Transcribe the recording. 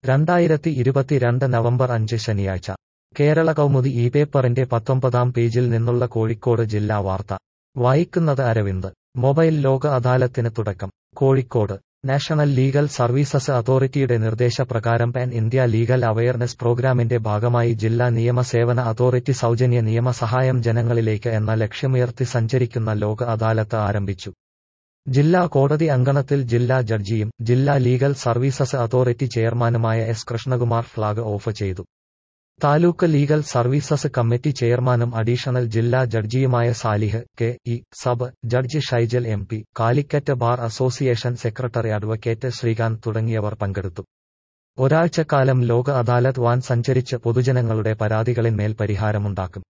രണ്ടായിരത്തി ഇരുപത്തിരണ്ട് നവംബർ അഞ്ച് ശനിയാഴ്ച കേരള കൗമുദി ഈ പേപ്പറിന്റെ പത്തൊമ്പതാം പേജിൽ നിന്നുള്ള കോഴിക്കോട് ജില്ലാ വാർത്ത വായിക്കുന്നത് അരവിന്ദ് മൊബൈൽ ലോക അദാലത്തിന് തുടക്കം കോഴിക്കോട് നാഷണൽ ലീഗൽ സർവീസസ് അതോറിറ്റിയുടെ നിർദ്ദേശപ്രകാരം പാൻ ഇന്ത്യ ലീഗൽ അവയർനെസ് പ്രോഗ്രാമിന്റെ ഭാഗമായി ജില്ലാ നിയമ സേവന അതോറിറ്റി സൗജന്യ നിയമസഹായം ജനങ്ങളിലേക്ക് എന്ന ലക്ഷ്യമുയർത്തി സഞ്ചരിക്കുന്ന ലോക അദാലത്ത് ആരംഭിച്ചു ജില്ലാ കോടതി അങ്കണത്തിൽ ജില്ലാ ജഡ്ജിയും ജില്ലാ ലീഗൽ സർവീസസ് അതോറിറ്റി ചെയർമാനുമായ എസ് കൃഷ്ണകുമാർ ഫ്ളാഗ് ഓഫ് ചെയ്തു താലൂക്ക് ലീഗൽ സർവീസസ് കമ്മിറ്റി ചെയർമാനും അഡീഷണൽ ജില്ലാ ജഡ്ജിയുമായ Salih K E sub judge Shaijal M P Calicut bar association secretary advocate Srikanth തുടങ്ങിയവർ പങ്കെടുത്തു ഒരാഴ്ചക്കാലം ലോക അദാലത്ത് വാൻ സഞ്ചരിച്ച് പൊതുജനങ്ങളുടെ പരാതികളിന്മേൽ പരിഹാരമുണ്ടാക്കും